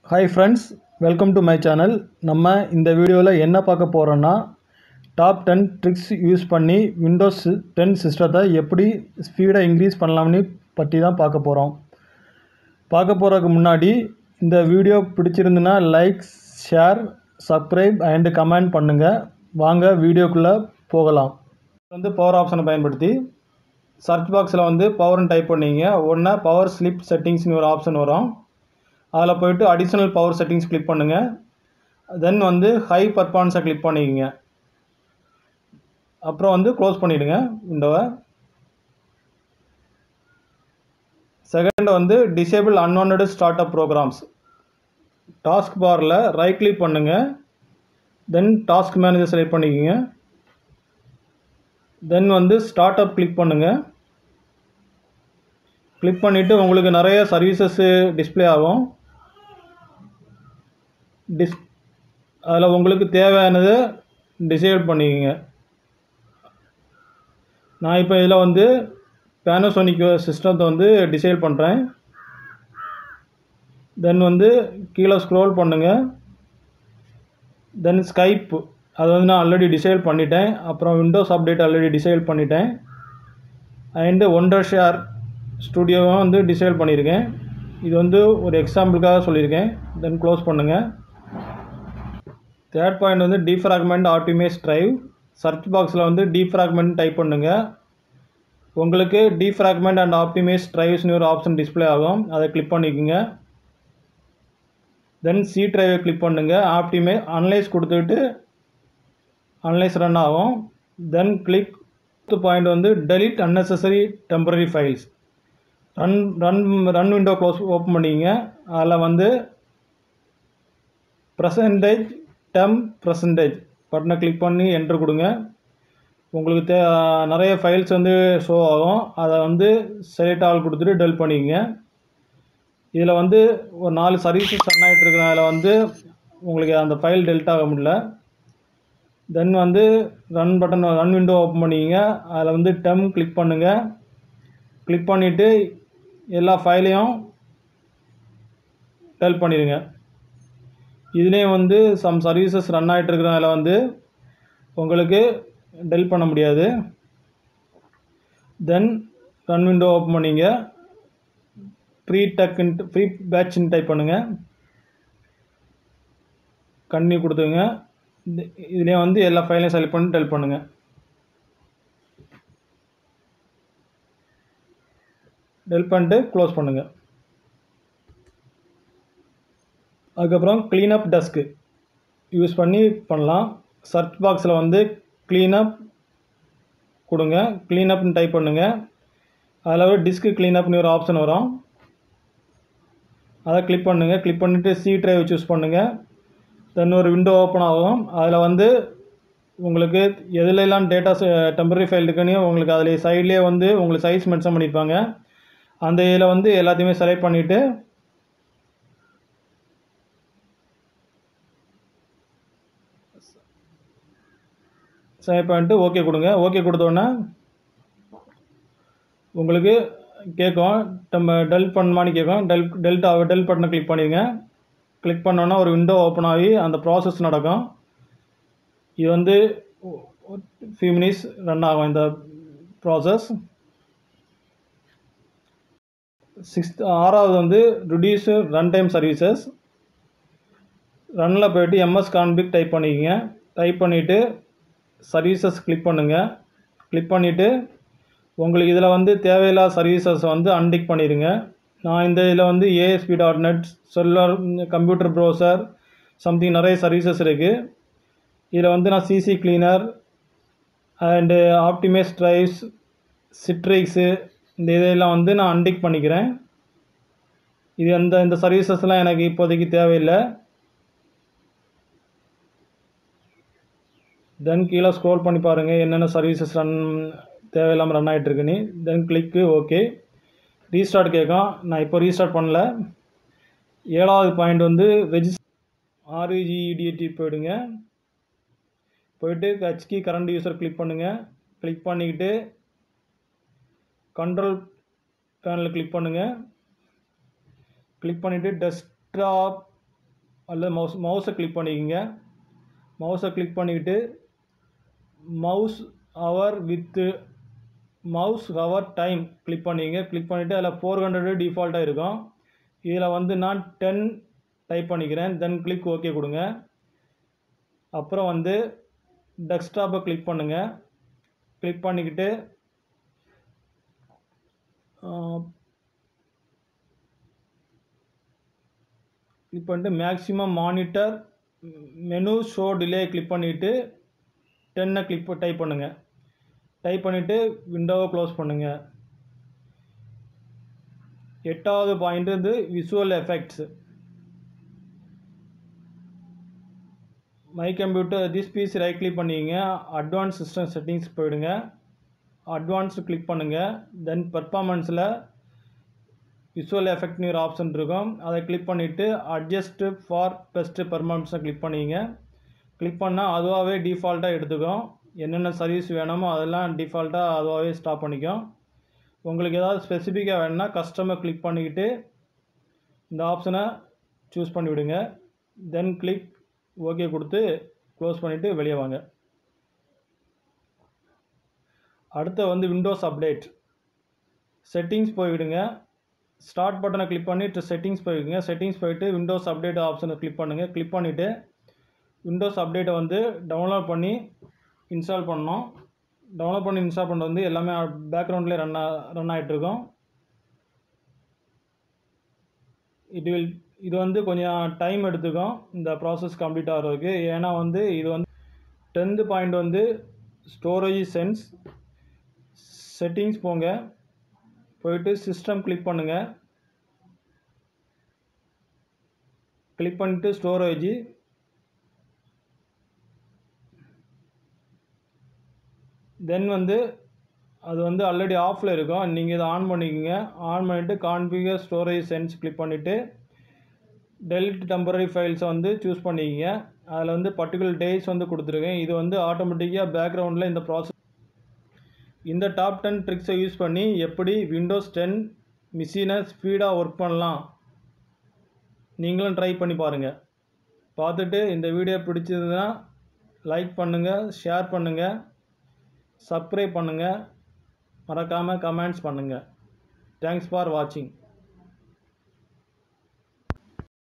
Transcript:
hi friends welcome to my channel நம்ம இந்த வீடியோவில் என்ன பார்க்க போகிறோன்னா டாப் டென் ட்ரிக்ஸ் யூஸ் பண்ணி விண்டோஸ் டென் சிஸ்டத்தை எப்படி ஸ்பீடை இன்க்ரீஸ் பண்ணலாம்னு பற்றி தான் பார்க்க போகிறோம் பார்க்க போகிறதுக்கு முன்னாடி இந்த வீடியோ பிடிச்சிருந்துன்னா like share subscribe and comment பண்ணுங்கள் வாங்க வீடியோக்குள்ளே போகலாம் வந்து பவர் ஆப்ஷனை பயன்படுத்தி சர்ச் பாக்ஸில் வந்து பவர்னு டைப் பண்ணீங்க உடனே பவர் ஸ்லிப் செட்டிங்ஸ்னு ஒரு ஆப்ஷன் வரும் அதில் போயிட்டு அடிஷ்னல் பவர் செட்டிங்ஸ் கிளிக் பண்ணுங்கள் தென் வந்து ஹை பர்ஃபார்மன்ஸை கிளிக் பண்ணிக்கங்க அப்புறம் வந்து க்ளோஸ் பண்ணிவிடுங்க விண்டோவை செகண்ட் வந்து disable unwanted start up programs task பாரில் ரைட் கிளிக் பண்ணுங்கள் தென் டாஸ்க் மேனேஜர் செலக்ட் பண்ணிக்கோங்க தென் வந்து ஸ்டார்ட் அப் கிளிக் பண்ணுங்கள் கிளிக் பண்ணிவிட்டு உங்களுக்கு நிறைய சர்வீசஸ்ஸு டிஸ்ப்ளே ஆகும் டிஸ் அதில் உங்களுக்கு தேவையானதை டிசைட் பண்ணிக்கோங்க நான் இப்போ இதில் வந்து பேனசோனிக் சிஸ்டத்தை வந்து டிசைட் பண்ணுறேன் தென் வந்து கீழே ஸ்க்ரோல் பண்ணுங்கள் தென் ஸ்கைப் அது வந்து நான் ஆல்ரெடி டிசைட் பண்ணிட்டேன் அப்புறம் விண்டோஸ் அப்டேட் ஆல்ரெடி டிசைட் பண்ணிட்டேன் அண்டு ஒண்டர் ஷேர் ஸ்டுடியோவும் வந்து டிசைட் பண்ணியிருக்கேன் இது வந்து ஒரு எக்ஸாம்பிளுக்காக சொல்லியிருக்கேன் தென் க்ளோஸ் பண்ணுங்கள் தேர்ட் பாயிண்ட் வந்து டீஃப்ராக்மெண்ட் ஆப்டிமைஸ் ட்ரைவ் சர்ச் பாக்ஸில் வந்து டீஃப்ராக்மெண்ட் டைப் பண்ணுங்கள் உங்களுக்கு டீஃப்ராக்மெண்ட் அண்ட் ஆப்டிமைஸ் ட்ரைவ்ஸ்னு ஒரு ஆப்ஷன் டிஸ்பிளே ஆகும் அதை கிளிக் பண்ணிக்கோங்க தென் சி ட்ரைவை கிளிக் பண்ணுங்கள் ஆப்டிமை அனலைஸ் கொடுத்துட்டு அனலைஸ் ரன் ஆகும் தென் கிளிக் பாயிண்ட் வந்து delete unnecessary temporary files run run run window close open பண்ணிங்க அதில் வந்து ப்ரெசன்டேஜ் டெம் ப்ரெசன்டேஜ் பட்டனை கிளிக் பண்ணி என்ட்ரு கொடுங்க உங்களுக்கு தே நிறைய ஃபைல்ஸ் வந்து ஷோ ஆகும் அதை வந்து செலக்ட் ஆல் கொடுத்துட்டு டெல் பண்ணிக்கங்க இதில் வந்து ஒரு நாலு சர்வீசஸ் ரன் ஆகிட்டு இருக்கிறனால வந்து உங்களுக்கு அந்த ஃபைல் டெல்ட் ஆக முடியல தென் வந்து run button run window open பண்ணிக்கங்க அதில் வந்து டெம் கிளிக் பண்ணுங்கள் கிளிக் பண்ணிவிட்டு எல்லா ஃபைலையும் டெல் பண்ணிடுங்க இதுலேயும் வந்து சம் சர்வீசஸ் ரன் ஆகிட்டு இருக்கிறனால வந்து உங்களுக்கு டெல் பண்ண முடியாது தென் ரன் விண்டோ ஓப்பன் பண்ணிங்க ப்ரீ டக்குன்ட்டு ப்ரீ பேட்ச்னு டைப் பண்ணுங்கள் கண்ணி கொடுத்துங்க இதுலேயே வந்து எல்லா ஃபைலையும் செலக்ட் பண்ணி டெல் பண்ணுங்கள் டெல் பண்ணிட்டு க்ளோஸ் பண்ணுங்கள் அதுக்கப்புறம் க்ளீனப் டஸ்க்கு யூஸ் பண்ணி பண்ணலாம் சர்ச் பாக்ஸில் வந்து க்ளீனப் கொடுங்க க்ளீனப்னு டைப் பண்ணுங்கள் அதில் ஒரு டிஸ்க்கு க்ளீனப்னு ஒரு ஆப்ஷன் வரும் அதை கிளிக் பண்ணுங்கள் கிளிக் பண்ணிவிட்டு சி ட்ரைவ் சூஸ் பண்ணுங்கள் தென் ஒரு விண்டோ ஓப்பன் ஆகும் அதில் வந்து உங்களுக்கு எதுலெல்லாம் டேட்டாஸ் டெம்பரரி ஃபைல் இருக்குன்னு உங்களுக்கு அதில் சைட்லேயே வந்து உங்களுக்கு சைஸ் மென்ஷன் பண்ணியிருப்பாங்க அந்த இதில் வந்து எல்லாத்தையுமே செலக்ட் பண்ணிவிட்டு செலக்ட் பண்ணிட்டு ஓகே கொடுங்க ஓகே கொடுத்தோன்னே உங்களுக்கு கேட்கும் நம்ம டெல் பண்ணுமான்னு கேட்கும் டெல் டெல்டா டெல் பட்டனை கிளிக் பண்ணிடுங்க கிளிக் பண்ணோன்னா ஒரு விண்டோ ஓப்பன் ஆகி அந்த ப்ராசஸ் நடக்கும் இது வந்து ஃபியூ மினிட்ஸ் ரன் ஆகும் இந்த ப்ராசஸ் சிக்ஸ்த் ஆறாவது வந்து ரிடியூஸ் ரன் டைம் சர்வீசஸ் ரன்னில் போய்ட்டு எம்எஸ் கான்பிக் டைப் பண்ணிக்கங்க டைப் பண்ணிவிட்டு சர்வீசஸ் கிளிக் பண்ணுங்கள் கிளிக் பண்ணிவிட்டு உங்களுக்கு இதில் வந்து தேவையில்லாத சர்வீசஸ் வந்து அன்டிக் பண்ணிடுங்க நான் இந்த இதில் வந்து ஏஎஸ்பி டாட் நெட் செல்லர் கம்ப்யூட்டர் ப்ரௌசர் சம்திங் நிறைய சர்வீசஸ் இருக்குது இதில் வந்து நான் CC cleaner and optimise drives Citrix இந்த இதெல்லாம் வந்து நான் அன்டிக் பண்ணிக்கிறேன் இது அந்த இந்த சர்வீசஸ்லாம் எனக்கு இப்போதைக்கு தேவையில்லை தென் கீழே ஸ்க்ரோல் பண்ணி பாருங்கள் என்னென்ன சர்வீசஸ் ரன் தேவையில்லாமல் ரன் ஆகிட்டுருக்குன்னு தென் கிளிக்கு ஓகே ரீஸ்டார்ட் கேட்கும் நான் இப்போ ரீஸ்டார்ட் பண்ணல ஏழாவது பாயிண்ட் வந்து ரெஜிஸ் ஆர்இஜிஇடிடி போயிடுங்க போயிட்டு ஹச்கி கரண்ட் யூஸர் கிளிக் பண்ணுங்கள் கிளிக் பண்ணிக்கிட்டு கண்ட்ரோல் பேனலில் கிளிக் பண்ணுங்கள் கிளிக் பண்ணிவிட்டு டெஸ்க்டாப் அல்லது மவுஸ் மவுஸை கிளிக் பண்ணிக்கோங்க மவுஸை கிளிக் பண்ணிக்கிட்டு mouse hover with mouse hover time click பண்ணிக்கங்க கிளிக் பண்ணிவிட்டு அதில் ஃபோர் ஹண்ட்ரடு டிஃபால்ட்டாக இருக்கும் இதில் வந்து நான் டென் டைப் பண்ணிக்கிறேன் தென் கிளிக் ஓகே கொடுங்க அப்புறம் வந்து டெஸ்க்டாப்பை கிளிக் பண்ணுங்கள் கிளிக் பண்ணிக்கிட்டு கிளிக் பண்ணிட்டு maximum monitor menu show delay click பண்ணிவிட்டு டென்னை கிளிக் டைப் பண்ணுங்கள் டைப் பண்ணிவிட்டு விண்டோவை க்ளோஸ் பண்ணுங்கள் எட்டாவது பாயிண்ட் வந்து visual effects my computer this PC right click பண்ணிங்க அட்வான்ஸ் சிஸ்டம் செட்டிங்ஸ் போயிடுங்க அட்வான்ஸ் கிளிக் பண்ணுங்கள் தென் பர்ஃபார்மன்ஸில் விசுவல் எஃபெக்ட்னு ஒரு ஆப்ஷன் இருக்கும் அதை கிளிக் பண்ணிவிட்டு அட்ஜஸ்ட் ஃபார் பெஸ்ட்டு பர்ஃபார்மன்ஸை கிளிக் பண்ணிங்க கிளிக் பண்ணால் அதுவாகவே டிஃபால்ட்டாக எடுத்துக்கும் என்னென்ன சர்வீஸ் வேணுமோ அதெல்லாம் டிஃபால்ட்டாக அதுவாகவே ஸ்டாப் பண்ணிக்கும் உங்களுக்கு ஏதாவது ஸ்பெசிஃபிக்காக வேணும்னா கஸ்டமர் கிளிக் பண்ணிக்கிட்டு இந்த ஆப்ஷனை சூஸ் பண்ணி விடுங்க தென் கிளிக் ஓகே கொடுத்து க்ளோஸ் பண்ணிவிட்டு வெளியே வாங்க அடுத்து வந்து விண்டோஸ் அப்டேட் செட்டிங்ஸ் போய்விடுங்க ஸ்டார்ட் பட்டனை கிளிக் பண்ணிட்டு செட்டிங்ஸ் போய்க்குங்க செட்டிங்ஸ் போயிட்டு விண்டோஸ் அப்டேட் ஆப்ஷனை கிளிக் பண்ணுங்கள் கிளிக் பண்ணிவிட்டு விண்டோஸ் அப்டேட்டை வந்து டவுன்லோட் பண்ணி இன்ஸ்டால் பண்ணோம் டவுன்லோட் பண்ணி இன்ஸ்டால் பண்ணது வந்து எல்லாமே பேக்ரவுண்ட்லேயே ரன் ரன் ஆகிட்டுருக்கும் இட் வில் இது வந்து கொஞ்சம் டைம் எடுத்துக்கும் இந்த ப்ராசஸ் கம்ப்ளீட் ஆகிறதுக்கு ஏன்னா வந்து இது வந்து டென்த்து பாயிண்ட் வந்து ஸ்டோரேஜ் சென்ஸ் செட்டிங்ஸ் போங்க போயிட்டு சிஸ்டம் கிளிக் பண்ணுங்கள் கிளிக் பண்ணிட்டு ஸ்டோரேஜ் தென் வந்து அது வந்து ஆல்ரெடி ஆஃபில் இருக்கும் நீங்கள் இதை ஆன் பண்ணிக்கோங்க ஆன் பண்ணிவிட்டு கான்ஃபிகர் ஸ்டோரேஜ் சென்ஸ் கிளிக் பண்ணிவிட்டு டெலிட் டெம்பரரி ஃபைல்ஸை வந்து சூஸ் பண்ணிக்கங்க அதில் வந்து பர்டிகுலர் டேஸ் வந்து கொடுத்துருக்கேன் இது வந்து ஆட்டோமேட்டிக்காக பேக்ரவுண்டில் இந்த ப்ராசஸ் இந்த டாப் டென் ட்ரிக்ஸை யூஸ் பண்ணி எப்படி விண்டோஸ் டென் மிஷினை ஸ்பீடாக ஒர்க் பண்ணலாம் நீங்களும் ட்ரை பண்ணி பாருங்கள் பார்த்துட்டு இந்த வீடியோ பிடிச்சதுன்னா லைக் பண்ணுங்கள் ஷேர் பண்ணுங்கள் சப்ஸ்கிரைப் பண்ணுங்கள் மறக்காமல் கமெண்ட்ஸ் பண்ணுங்கள் தேங்க்ஸ் ஃபார் வாட்சிங்